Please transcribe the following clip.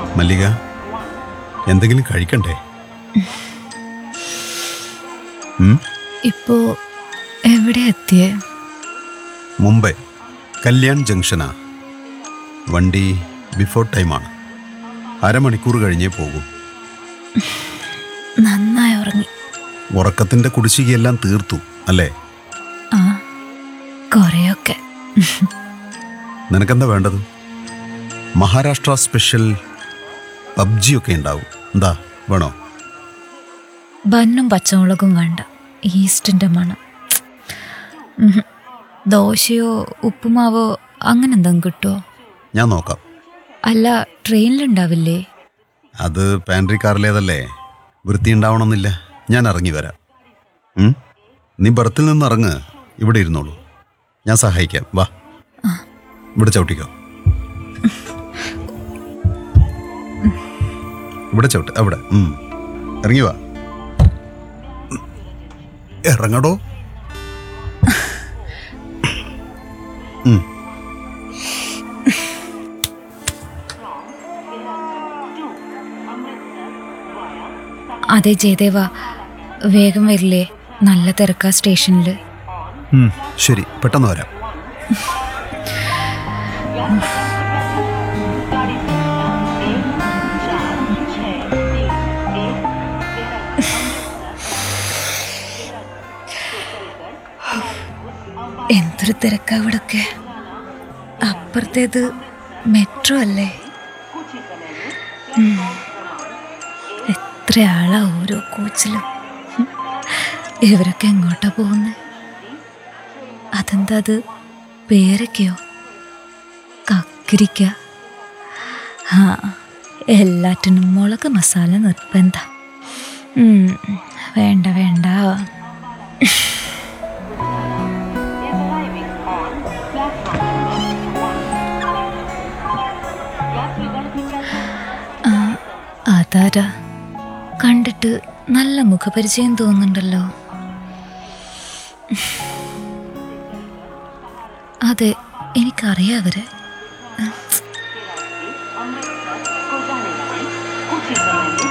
മല്ലിക എന്തെങ്കിലും കഴിക്കണ്ടേ ഉം? ഇപ്പോ എവിടെ എത്തിയേ മുംബൈ കല്യാൺ ജംഗ്ഷനാ വണ്ടി ബിഫോർ ടൈമാണ് അരമണിക്കൂർ കഴിഞ്ഞേ പോകൂ നന്നായി ഉറങ്ങി ഉറക്കത്തിന്റെ കുടിശ്ശികയെല്ലാം തീർത്തു അല്ലേ ആ കുറെയൊക്കെ നിനക്കെന്താ വേണ്ടത് മഹാരാഷ്ട്ര സ്പെഷ്യൽ പബ്ജിയൊക്കെ ഉണ്ടാവും എന്താ വേണോ ബന്നും പച്ചമുളകും വേണ്ട ഈസ്റ്റിന്റെ മണം ഉം. ദോശയോ ഉപ്പുമാവോ അങ്ങനെ എന്തെങ്കിലും കിട്ടുമോ ഞാൻ നോക്കാം അല്ല ട്രെയിനിലുണ്ടാവില്ലേ അത് പാൻട്രി കാറിലേതല്ലേ വൃത്തി ഉണ്ടാവണമെന്നില്ല ഞാൻ ഇറങ്ങി വരാം ഉം? നീ ബർത്തിൽ നിന്ന് ഇറങ്ങ് ഇവിടെ ഇരുന്നോളൂ ഞാൻ സഹായിക്കാം വാ ഇവിടെ ചവിട്ടിക്കോ ഇവിടെ ചവിട്ട് അവിടെ ഉം. ഇറങ്ങി വാ ഇറങ്ങടോ ഉം. അതെ ജയദേവ വേഗം വരില്ലേ നല്ല തിരക്കാ സ്റ്റേഷനിൽ ഉം. ശരി പെട്ടെന്ന് വരാം എന്തൊരു തിരക്കാ ഇവിടൊക്കെ അപ്പുറത്തേത് മെട്രോ അല്ലേ ഉം. എത്ര ആളാ ഓരോ കോച്ചിലും ഉം. ഇവരൊക്കെ എങ്ങോട്ടാ പോകുന്നത് അതെന്താ അത് പേരൊക്കെയോ കക്കിരിക്ക ആ എല്ലാറ്റിനും മുളക് മസാല നിർബന്ധ ഉം. വേണ്ട വേണ്ട ആ, അതാരാ കണ്ടിട്ട് നല്ല മുഖപരിചയം തോന്നുന്നുണ്ടല്ലോ അതെ എനിക്കറിയാം അവരെ